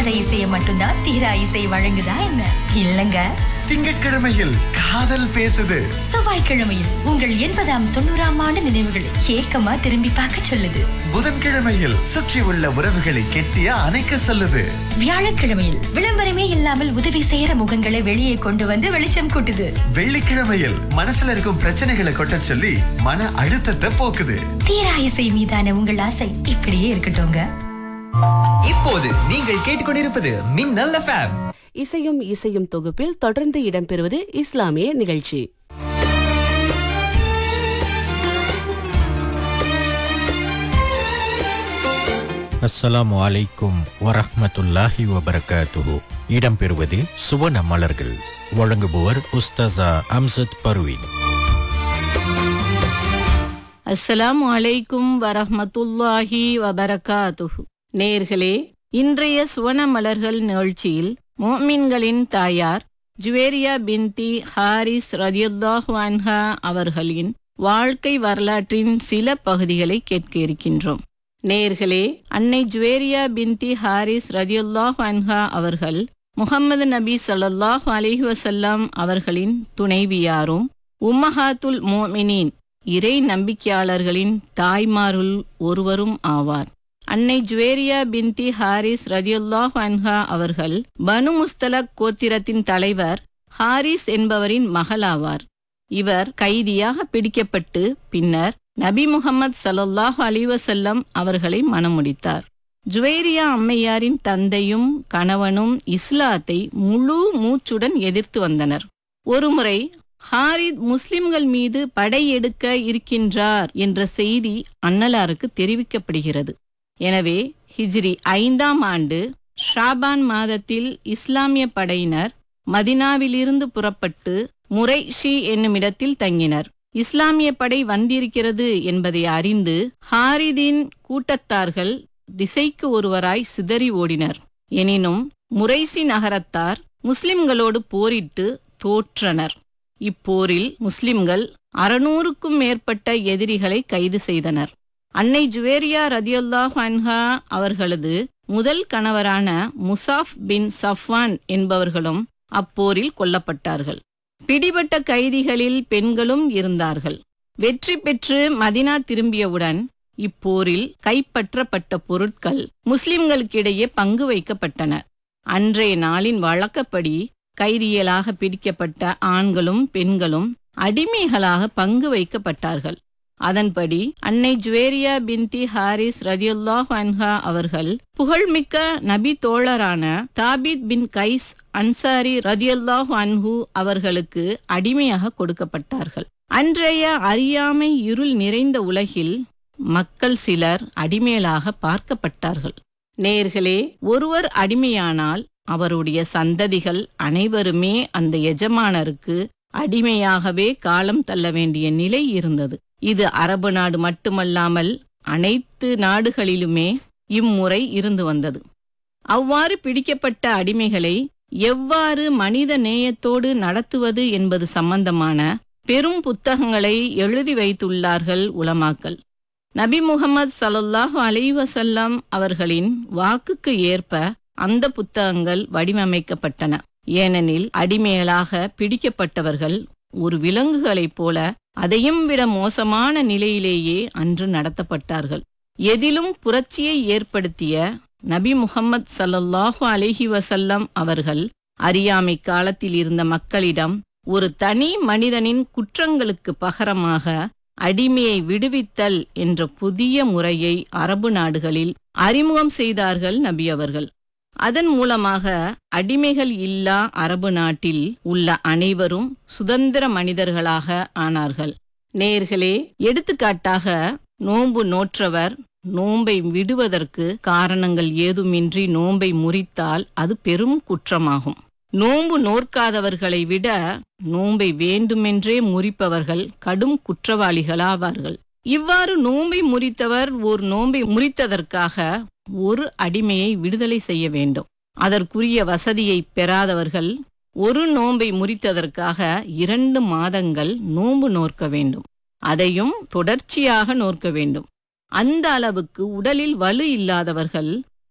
தீராத இசையை மட்டும்தான் தீரா இசை வழங்குதா என்ன இல்லங்க திங்கட்கிழமையில் காதல் பேசுது செவ்வாய்க்கிழமையில் உங்கள் எண்பதாம் தொண்ணூறாம் ஆண்டு நினைவுகளை ஏக்கமா திரும்பி பார்க்க சொல்லுது புதன்கிழமையில் சுற்றி உள்ள உறவுகளை கெட்டிய அணைக்க சொல்லுது வியாழக்கிழமையில் விளம்பரமே இல்லாமல் உதவி செய்யற முகங்களை வெளியே கொண்டு வந்து வெளிச்சம் கூட்டுது வெள்ளிக்கிழமையில் மனசுல இருக்கும் பிரச்சனைகளை கொட்ட சொல்லி மன அழுத்தத்தை போக்குது தீரா இசை மீதான உங்கள் ஆசை இப்படியே இருக்கட்டும்ங்க இப்போது நீங்கள் கேட்டுக்கொண்டிருப்பது மின்னல் எஃப்எம் இசையும் இசையும் தொகுப்பில் தொடர்ந்து இடம்பெறுவது இஸ்லாமிய நிகழ்ச்சி அஸ்ஸலாமு அலைக்கும் வரஹ்மத்துல்லாஹி வபரகாத்துஹு இடம்பெறுவது சுவன மலர்கள் வழங்குபவர் உஸ்தாசா அம்சத் பர்வீன் அஸ்ஸலாமு அலைக்கும் வரஹ்மத்துல்லாஹி வபரகாத்துஹு நேர்களே இன்றைய சுவன மலர்கள் நிகழ்ச்சியில் மோமின்களின் தாயார் ஜுவேரியா பின்தி ஹாரிஸ் ரதியுல்லாஹு அன்ஹா அவர்களின் வாழ்க்கை வரலாற்றின் சில பகுதிகளை கேட்க இருக்கின்றோம் நேர்களே அன்னை ஜுவேரியா பின்தி ஹாரிஸ் ரதியுல்லாஹு அன்ஹா அவர்கள் முகமது நபி ஸல்லல்லாஹு அலைஹி வஸல்லம் அவர்களின் துணைவியாரும் உம்மஹாத்துல் மோமினின் இறை நம்பிக்கையாளர்களின் தாய்மாருள் ஒருவரும் ஆவார் அன்னை ஜுவேரியா பின்தி ஹாரிஸ் ரதியுல்லாஹ் அன்ஹா அவர்கள் பனு முஸ்தலக் கோத்திரத்தின் தலைவர் ஹாரிஸ் என்பவரின் மகளாவார் இவர் கைதியாக பிடிக்கப்பட்டு பின்னர் நபி முகமது ஸல்லல்லாஹு அலைஹி வஸல்லம் அவர்களை மணமுடித்தார் ஜுவேரியா அம்மையாரின் தந்தையும் கணவனும் இஸ்லாத்தை முழு மூச்சுடன் எதிர்த்து வந்தனர் ஒருமுறை ஹாரித் முஸ்லிம்கள் மீது படையெடுக்க இருக்கின்றார் என்ற செய்தி அன்னலாருக்கு தெரிவிக்கப்படுகிறது எனவே ஹிஜ்ரி ஐந்தாம் ஆண்டு ஷாபான் மாதத்தில் இஸ்லாமிய படையினர் மதினாவிலிருந்து புறப்பட்டு முரைஷி என்னுமிடத்தில் தங்கினர் இஸ்லாமிய படை வந்திருக்கிறது என்பதை அறிந்து ஹாரிதின் கூட்டத்தார்கள் திசைக்கு ஒருவராய் சிதறி ஓடினர் எனினும் முரைசி நகரத்தார் முஸ்லிம்களோடு போரிட்டு தோற்றனர் இப்போரில் முஸ்லிம்கள் அறுநூறுக்கும் மேற்பட்ட எதிரிகளை கைது செய்தனர் அன்னை ஜுவேரியா ரதியுல்லாஹ் அன்ஹா அவர்களது முதல் கணவரான முசாஃப் பின் சஃப்வான் என்பவர்களும் அப்போரில் கொல்லப்பட்டார்கள் பிடிபட்ட கைதிகளில் பெண்களும் இருந்தார்கள் வெற்றி பெற்று மதினா திரும்பியவுடன் இப்போரில் கைப்பற்றப்பட்ட பொருட்கள் முஸ்லிம்களுக்கிடையே பங்கு வைக்கப்பட்டன அன்றைய நாளின் வழக்கப்படி கைதியலாக பிடிக்கப்பட்ட ஆண்களும் பெண்களும் அடிமைகளாக பங்கு வைக்கப்பட்டார்கள் அதன்படி அன்னை ஜுவேரியா பின்தி ஹாரிஸ் ரதியுல்லாஹ் அன்ஹா அவர்கள் புகழ்மிக்க நபி தோழரான தாபித் பின் கைஸ் அன்சாரி ரதியுல்லாஹ் அன்ஹு அவர்களுக்கு அடிமையாக கொடுக்கப்பட்டார்கள் அன்றைய அறியாமை இருள் நிறைந்த உலகில் மக்கள் சிலர் அடிமையலாக பார்க்கப்பட்டார்கள் நேர்களே ஒருவர் அடிமையானால் அவருடைய சந்ததிகள் அனைவருமே அந்த எஜமானருக்கு அடிமையாகவே காலம் தள்ள வேண்டிய நிலை இருந்தது இது அரபு நாடு மட்டுமல்லாமல் அனைத்து நாடுகளிலுமே இம்முறை இருந்து வந்தது அவ்வாறு பிடிக்கப்பட்ட அடிமைகளை எவ்வாறு மனித நேயத்தோடு நடத்துவது என்பது சம்பந்தமான பெரும் புத்தகங்களை எழுதி வைத்துள்ளார்கள் உலமாக்கல் நபி முகமது சல்லல்லாஹு அலைவசல்லம் அவர்களின் வாக்குக்கு ஏற்ப அந்த புத்தகங்கள் வடிவமைக்கப்பட்டன ஏனெனில் அடிமைகளாக பிடிக்கப்பட்டவர்கள் ஒரு விலங்குகளைப் போல அதையும் விட மோசமான நிலையிலேயே அன்று நடத்தப்பட்டார்கள் எதிலும் புரட்சியை ஏற்படுத்திய நபி முகம்மது சல்லல்லாஹு அலைஹி வசல்லம் அவர்கள் அறியாமை காலத்தில் இருந்த மக்களிடம் ஒரு தனி மனிதனின் குற்றங்களுக்கு பகரமாக அடிமையை விடுவித்தல் என்ற புதிய முறையை அரபு நாடுகளில் அறிமுகம் செய்தார்கள் நபி அவர்கள் அதன் மூலமாக அடிமைகள் இல்லா அரபு நாட்டில் உள்ள அனைவரும் சுதந்திர மனிதர்களாக ஆனார்கள் நேர்களே எடுத்துக்காட்டாக நோன்பு நோற்றவர் நோன்பை விடுவதற்கு காரணங்கள் ஏதுமின்றி நோன்பை முறித்தால் அது பெரும் குற்றமாகும் நோன்பு நோற்காதவர்களை விட நோன்பை வேண்டுமென்றே முறிப்பவர்கள் கடும் குற்றவாளிகளாவார்கள் இவ்வாறு நோன்பை முறித்தவர் ஓர் நோன்பை முறித்ததற்காக ஒரு அடிமையை விடுதலை செய்ய வேண்டும் அதற்குரிய வசதியை பெறாதவர்கள் ஒரு நோன்பை முறித்ததற்காக இரண்டு மாதங்கள் நோன்பு நோற்க வேண்டும் அதையும் தொடர்ச்சியாக நோற்க வேண்டும் அந்த அளவுக்கு உடலில் வலு இல்லாதவர்கள்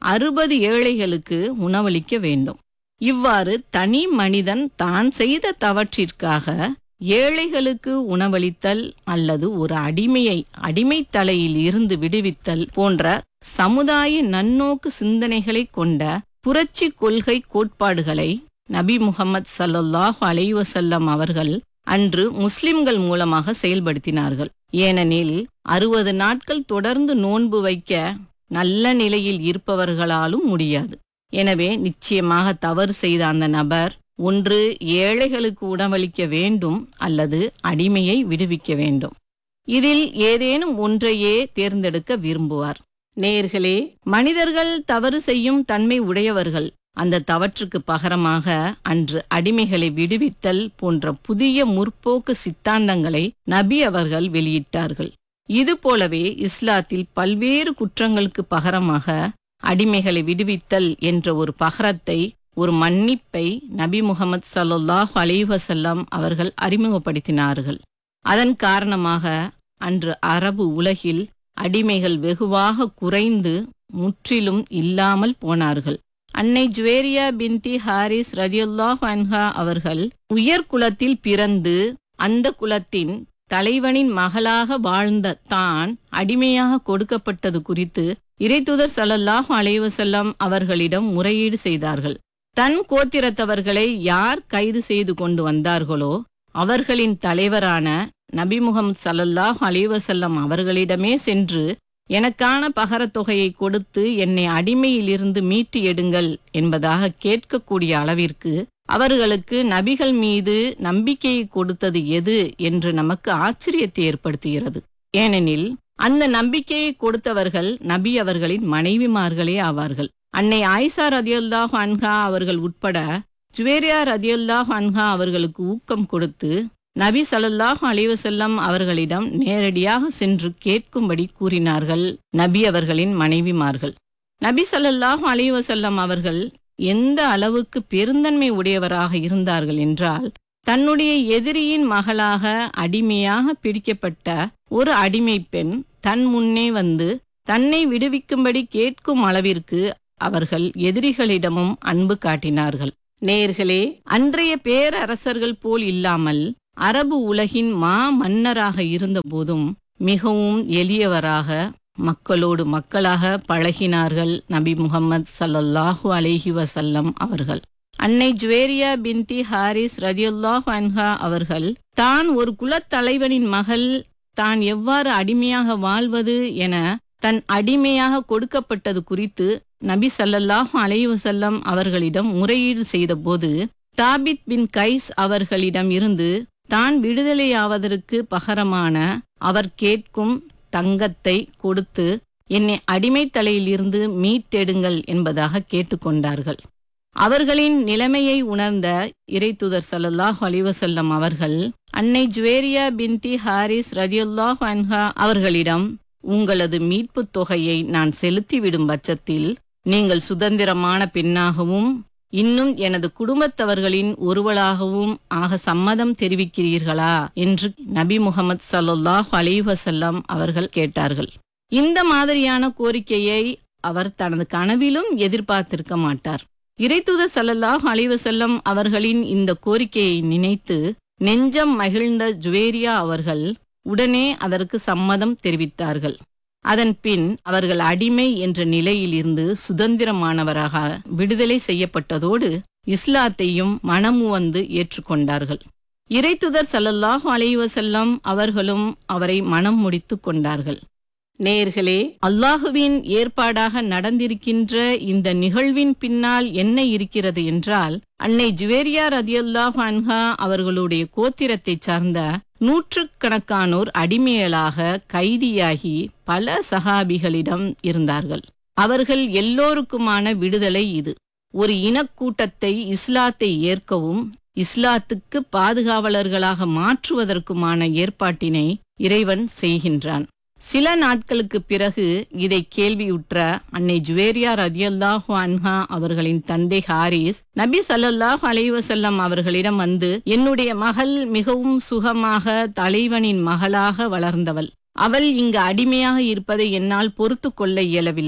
அறுபது ஏழைகளுக்கு உணவளிக்க வேண்டும் இவ்வாறு தனி மனிதன் தான் செய்த தவற்றிற்காக ஏழைகளுக்கு உணவளித்தல் அல்லது ஒரு அடிமையை அடிமைத் தலையில் இருந்து விடுவித்தல் போன்ற சமுதாய நன்னோக்கு சிந்தனைகளை கொண்ட புரட்சி கொள்கை கோட்பாடுகளை நபி முகமது ஸல்லல்லாஹு அலைஹி வஸல்லம் அவர்கள் அன்று முஸ்லிம்கள் மூலமாக செயல்படுத்தினார்கள் ஏனெனில் அறுபது நாட்கள் தொடர்ந்து நோன்பு வைக்க நல்ல நிலையில் இருப்பவர்களாலும் முடியாது எனவே நிச்சயமாக தவறு செய்த அந்த நபர் ஒன்று ஏழைகளுக்கு உணவளிக்க வேண்டும் அல்லது அடிமையை விடுவிக்க வேண்டும் இதில் ஏதேனும் ஒன்றையே தேர்ந்தெடுக்க விரும்புவார் நேர்களே மனிதர்கள் தவறு செய்யும் தன்மை உடையவர்கள் அந்த தவற்றுக்கு பகரமாக அன்று அடிமைகளை விடுவித்தல் போன்ற புதிய முற்போக்கு சித்தாந்தங்களை நபி அவர்கள் வெளியிட்டார்கள் இது போலவே இஸ்லாத்தில் பல்வேறு குற்றங்களுக்கு பகரமாக அடிமைகளை விடுவித்தல் என்ற ஒரு பகரத்தை ஒரு மன்னிப்பை நபி முகமது ஸல்லல்லாஹு அலைஹி வஸல்லம் அவர்கள் அறிமுகப்படுத்தினார்கள் அதன் காரணமாக அன்று அரபு உலகில் அடிமைகள் வெகுவாக குறைந்து முற்றிலும் இல்லாமல் போனார்கள் அன்னை ஜுவேரியா பின்தி ஹாரிஸ் ரதியுல்லாஹ் அன்ஹா அவர்கள் உயர் குலத்தில் பிறந்து அந்த குலத்தின் தலைவனின் மகளாக வாழ்ந்த தான் அடிமையாக கொடுக்கப்பட்டது குறித்து இறைத்துதர் ஸல்லல்லாஹு அலைஹி வஸல்லம் அவர்களிடம் முறையீடு செய்தார்கள் தன் கோத்திரத்தவர்களை யார் கைது செய்து கொண்டு வந்தார்களோ அவர்களின் தலைவரான நபி முகமது ஸல்லல்லாஹு அலைஹி வஸல்லம் அவர்களிடமே சென்று எனக்கான பகரத் தொகையை கொடுத்து என்னை அடிமையிலிருந்து மீட்டு எடுங்கள் என்பதாக கேட்கக்கூடிய அளவிற்கு அவர்களுக்கு நபிகள் மீது நம்பிக்கையை கொடுத்தது எது என்று நமக்கு ஆச்சரியத்தை ஏற்படுத்துகிறது ஏனெனில் அந்த நம்பிக்கையை கொடுத்தவர்கள் நபி அவர்களின் மனைவிமார்களே ஆவார்கள் அன்னை ஆயிஷா ரதியுல்லாஹ் அன்ஹா அவர்கள் உட்பட ஜுவேரியா ரதியுல்லாஹ் அன்ஹா அவர்களுக்கு ஊக்கம் கொடுத்து நபி ஸல்லல்லாஹு அலைஹி வஸல்லம் அவர்களிடம் நேரடியாக சென்று கேட்கும்படி கூறினார்கள் நபி அவர்களின் மனைவிமார்கள் நபி ஸல்லல்லாஹு அலைஹி வஸல்லம் அவர்கள் எந்த அளவுக்கு பெருந்தன்மை உடையவராக இருந்தார்கள் என்றால் தன்னுடைய எதிரியின் மகளாக அடிமையாக பிடிக்கப்பட்ட ஒரு அடிமை பெண் தன் முன்னே வந்து தன்னை விடுவிக்கும்படி கேட்கும் அளவிற்கு அவர்கள் எதிரிகளிடமும் அன்பு காட்டினார்கள் நேர்களே அன்றைய பேரரசர்கள் போல் இல்லாமல் அரபு உலகின் மா மன்னராக இருந்தபோதும் மிகவும் எளியவராக மக்களோடு மக்களாக பழகினார்கள் நபி முகமது ஸல்லல்லாஹு அலைஹி வஸல்லம் அவர்கள் அன்னை ஜுவேரியா பின்தி ஹாரிஸ் ரதியுல்லாஹு அன்ஹா அவர்கள் தான் ஒரு குலத்தலைவனின் மகள் தான் எவ்வாறு அடிமையாக வாழ்வது என தன் அடிமையாக கொடுக்கப்பட்டது குறித்து நபி ஸல்லல்லாஹு அலைஹி வஸல்லம் அவர்களிடம் முறையீடு செய்தபோது தாபித் பின் கைஸ் அவர்களிடம் இருந்து தான் விடுதலையாவதற்கு பகரமான அவர் கேட்கும் தங்கத்தை கொடுத்து என்னை அடிமை தலையிலிருந்து மீட்டெடுங்கள் என்பதாக கேட்டுக்கொண்டார்கள் அவர்களின் நிலைமையை உணர்ந்த இறைத்துதர் ஸல்லல்லாஹு அலைஹி வஸல்லம் அவர்கள் அன்னை ஜுவேரியா பின்தி ஹாரிஸ் ரதியுல்லாஹு அன்ஹா அவர்களிடம் உங்களது மீட்புத் தொகையை நான் செலுத்திவிடும் பட்சத்தில் நீங்கள் சுதந்திரமான பெண்ணாகவும் இன்னும் எனது குடும்பத்தவர்களின் ஒருவளாகவும் ஆக சம்மதம் தெரிவிக்கிறீர்களா என்று நபி முகமது ஸல்லல்லாஹு அலைஹி வஸல்லம் அவர்கள் கேட்டார்கள் இந்த மாதிரியான கோரிக்கையை அவர் தனது கனவிலும் எதிர்பார்த்திருக்க மாட்டார் இறைத்துதர் ஸல்லல்லாஹு அலைஹி வஸல்லம் அவர்களின் இந்த கோரிக்கையை நினைத்து நெஞ்சம் மகிழ்ந்த ஜுவேரியா அவர்கள் உடனே அதற்கு சம்மதம் தெரிவித்தார்கள் அதன் பின் அவர்கள் அடிமை என்ற நிலையிலிருந்து சுதந்திரமானவராக விடுதலை செய்யப்பட்டதோடு இஸ்லாத்தையும் மனமுவந்து ஏற்றுக்கொண்டார்கள் இறைத்துதர் ஸல்லல்லாஹு அலைஹி வஸல்லம் அவர்களும் அவரை மனம் முடித்துக் கொண்டார்கள் நேர்களே அல்லாஹுவின் ஏற்பாடாக நடந்திருக்கின்ற இந்த நிகழ்வின் பின்னால் என்ன இருக்கிறது என்றால் அன்னை ஜுவேரியா ரதியல்லாஹு அன்ஹா அவர்களுடைய கோத்திரத்தைச் சார்ந்த நூற்றுக்கணக்கானோர் அடிமையலாக கைதியாகி பல சகாபிகளிடம் இருந்தார்கள் அவர்கள் எல்லோருக்குமான விடுதலை இது ஒரு இனக்கூட்டத்தை இஸ்லாத்தை ஏற்கவும் இஸ்லாத்துக்கு பாதுகாவலர்களாக மாற்றுவதற்குமான ஏற்பாட்டினை இறைவன் செய்கின்றான் சில நாட்களுக்கு பிறகு இதை கேள்வியுற்ற அன்னை ஜுவேரியா ரதியல்லாஹு அன்ஹா அவர்களின் தந்தை ஹாரிஸ் நபி ஸல்லல்லாஹு அலைஹி வஸல்லம் அவர்களிடம் வந்து என்னுடைய மகள் மிகவும் சுகமாக தலைவனின் மகளாக வளர்ந்தவள் அவள் இங்கு அடிமையாக இருப்பதை என்னால் பொறுத்து கொள்ள இயலவில்லை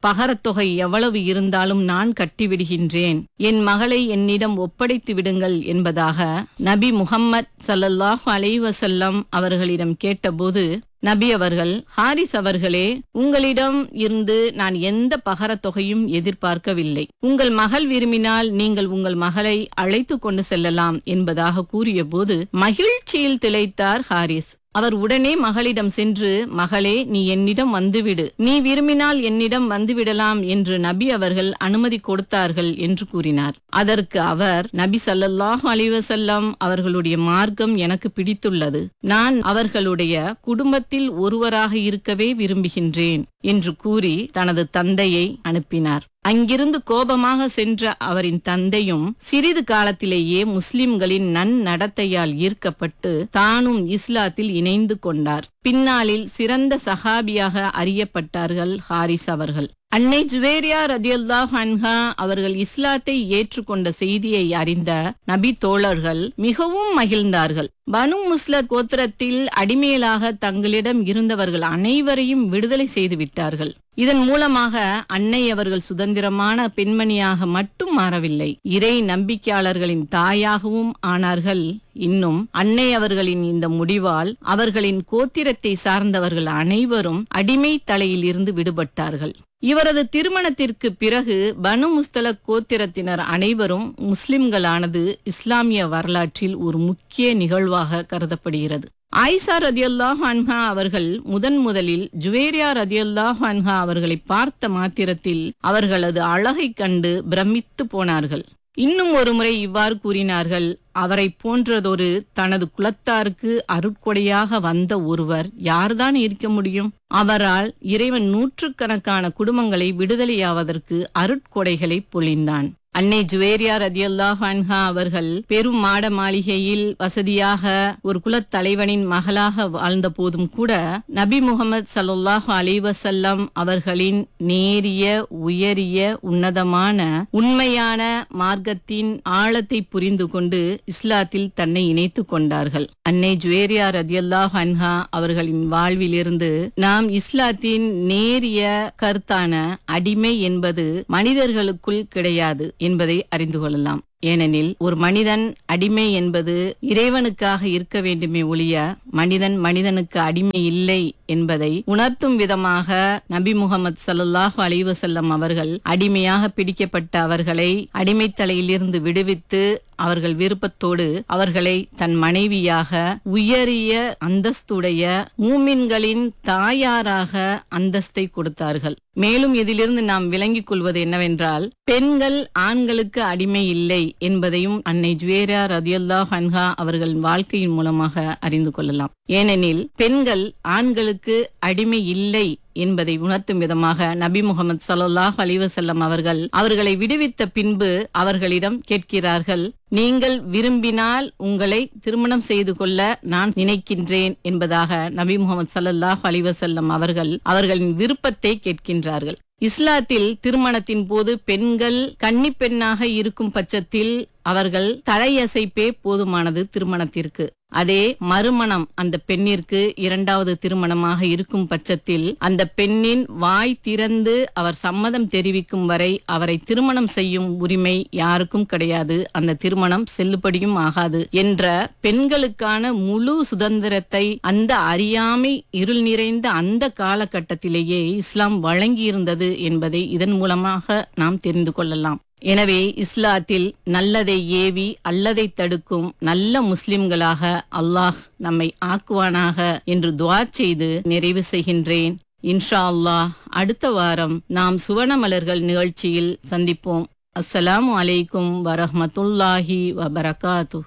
பகரத்தொகை எவ்வளவு இருந்தாலும் நான் கட்டிவிடுகின்றேன் என் மகளை என்னிடம் ஒப்படைத்து விடுங்கள் என்பதாக நபி முகம்மது ஸல்லல்லாஹு அலைஹி வஸல்லம் அவர்களிடம் கேட்டபோது நபி அவர்கள் ஹாரிஸ் அவர்களே உங்களிடம் இருந்து நான் எந்த பகரத் தொகையும் எதிர்பார்க்கவில்லை உங்கள் மகள் விரும்பினால் நீங்கள் உங்கள் மகளை அழைத்து கொண்டு செல்லலாம் என்பதாக கூறியபோது மகிழ்ச்சியில் திளைத்தார் ஹாரிஸ் அவர் உடனே மகளிடம் சென்று மகளே நீ என்னிடம் வந்துவிடு நீ விரும்பினால் என்னிடம் வந்துவிடலாம் என்று நபி அவர்கள் அனுமதி கொடுத்தார்கள் என்று கூறினார் அதற்கு அவர் நபி ஸல்லல்லாஹு அலைஹி வஸல்லம் அவர்களுடைய மார்க்கம் எனக்கு பிடித்துள்ளது நான் அவர்களுடைய குடும்பத்தில் ஒருவராக இருக்கவே விரும்புகின்றேன் என்று கூறி தனது தந்தையை அனுப்பினார் அங்கிருந்து கோபமாக சென்ற அவரின் தந்தையும் சிறிது காலத்திலேயே முஸ்லிம்களின் நன்னடத்தையால் ஈர்க்கப்பட்டு தானும் இஸ்லாத்தில் இணைந்து கொண்டார் பின்னாளில் சிறந்த சஹாபியாக அறியப்பட்டார்கள் ஹாரிஸ் அவர்கள் அன்னை ஜுவேரியா ரதியுல்லாஹ் அன்ஹா அவர்கள் இஸ்லாத்தை ஏற்றுக்கொண்ட செய்தியை அறிந்த நபி தோழர்கள் மிகவும் மகிழ்ந்தார்கள் பனு முஸ்லர் கோத்திரத்தில் அடிமையிலாக தங்களிடம் இருந்தவர்கள் அனைவரையும் விடுதலை செய்து விட்டார்கள் இதன் மூலமாக அன்னை அவர்கள் சுதந்திரமான பெண்மணியாக மட்டும் மாறவில்லை இறை நம்பிக்கையாளர்களின் தாயாகவும் ஆனார்கள் இன்னும் அன்னை அவர்களின் இந்த முடிவால் அவர்களின் கோத்திரத்தை சார்ந்தவர்கள் அனைவரும் அடிமை தலையில் இருந்து விடுபட்டார்கள் இவரது திருமணத்திற்கு பிறகு பனு முஸ்தலக் கோத்திரத்தினர் அனைவரும் முஸ்லிம்களானது இஸ்லாமிய வரலாற்றில் ஒரு முக்கிய நிகழ்வாக கருதப்படுகிறது ஆயிஷா ரதியல்லாஹு அன்ஹா அவர்கள் முதன் முதலில் ஜுவேரியா ரதியல்லாஹு அன்ஹா அவர்களை பார்த்த மாத்திரத்தில் அவர்களது அழகைக் கண்டு பிரமித்து போனார்கள் இன்னும் ஒரு முறை இவ்வாறு கூறினார்கள் அவரை போன்றதொரு தனது குலத்தாருக்கு அருட்கொடையாக வந்த ஒருவர் யார்தான் இருக்க முடியும் அவரால் இறைவன் நூற்றுக்கணக்கான குடும்பங்களை விடுதலையாவதற்கு அருட்கொடைகளை பொழிந்தான் அன்னை ஜுவேரியா ரதியல்லாஹு அன்ஹா அவர்கள் பெரும் மாட மாளிகையில் வசதியாக ஒரு குலத் தலைவனின் மகளாக வாழ்ந்த போதும் கூட நபி முகமது சல்லாஹு அலைவசல்லம் அவர்களின் நேரிய உயரிய உன்னதமான உண்மையான மார்க்கத்தின் ஆழத்தை புரிந்து கொண்டு இஸ்லாத்தில் தன்னை இணைத்துக் கொண்டார்கள் அன்னை ஜுவேரியா ரதியல்லாஹு அன்ஹா அவர்களின் வாழ்விலிருந்து நாம் இஸ்லாத்தின் நேரிய கருத்தான அடிமை என்பது மனிதர்களுக்குள் கிடையாது என்பதை அறிந்து கொள்ளலாம் ஏனெனில் ஒரு மனிதன் அடிமை என்பது இறைவனுக்காக இருக்க வேண்டுமே ஒழிய மனிதன் மனிதனுக்கு அடிமை இல்லை என்பதை உணர்த்தும் விதமாக நபி முகமது சல்லாஹு அலைவசல்லம் அவர்கள் அடிமையாக பிடிக்கப்பட்ட அவர்களை அடிமைத்தலையிலிருந்து விடுவித்து அவர்கள் விருப்பத்தோடு அவர்களை தன் மனைவியாக உயரிய அந்தஸ்துடைய மூமின்களின் தாயாராக அந்தஸ்தை கொடுத்தார்கள் மேலும் இதிலிருந்து நாம் விளங்கிக் கொள்வது என்னவென்றால் பெண்கள் ஆண்களுக்கு அடிமை இல்லை என்பதையும் அன்னை ஜுவேரா ரதியல்லாஹ் அன்ஹா அவர்கள் வாழ்க்கையின் மூலமாக அறிந்து கொள்ளலாம் ஏனெனில் பெண்கள் ஆண்களுக்கு அடிமை இல்லை என்பதை உணர்த்தும் விதமாக நபி முகமது சல்லாஹ் அலிவசல்லம் அவர்கள் அவர்களை விடுவித்த பின்பு அவர்களிடம் கேட்கிறார்கள் நீங்கள் விரும்பினால் உங்களை திருமணம் செய்து கொள்ள நான் நினைக்கின்றேன் என்பதாக நபி முகமது சல்லல்லாஹ் அலிவசல்லம் அவர்கள் அவர்களின் விருப்பத்தை கேட்கின்றார்கள் இஸ்லாத்தில் திருமணத்தின் போது பெண்கள் கன்னி பெண்ணாக இருக்கும் பட்சத்தில் அவர்கள் தலையசைப்பே போதுமானது திருமணத்திற்கு அதே மறுமணம் அந்த பெண்ணிற்கு இரண்டாவது திருமணமாக இருக்கும் பட்சத்தில் அந்த பெண்ணின் வாய் திறந்து அவர் சம்மதம் தெரிவிக்கும் வரை அவரை திருமணம் செய்யும் உரிமை யாருக்கும் கிடையாது அந்த திருமணம் செல்லுபடியும் ஆகாது என்ற பெண்களுக்கான முழு சுதந்திரத்தை அந்த அறியாமை இருள் நிறைந்த அந்த காலகட்டத்திலேயே இஸ்லாம் வழங்கியிருந்தது என்பதை இதன் மூலமாக நாம் தெரிந்து கொள்ளலாம் எனவே இஸ்லாத்தில் நல்லதை ஏவி அல்லதை தடுக்கும் நல்ல முஸ்லிம்களாக அல்லாஹ் நம்மை ஆக்குவானாக என்று துவா செய்து நிறைவு செய்கின்றேன் இன்ஷா அல்லாஹ் அடுத்த வாரம் நாம் சுவனமலர்கள் நிகழ்ச்சியில் சந்திப்போம் அஸ்ஸலாமு அலைக்கும் வரஹ்மத்துல்லாஹி வபரகாத்து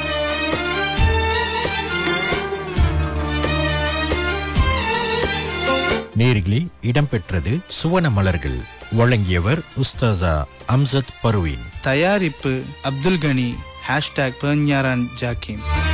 நேரிலே இடம்பெற்றது சுவன மலர்கள் வழங்கியவர் உஸ்தாசா அம்சத் பர்வீன் தயாரிப்பு அப்துல் கனி ஹேஷ்டாக் பேஞ்ஞாரான் ஜாக்கிம்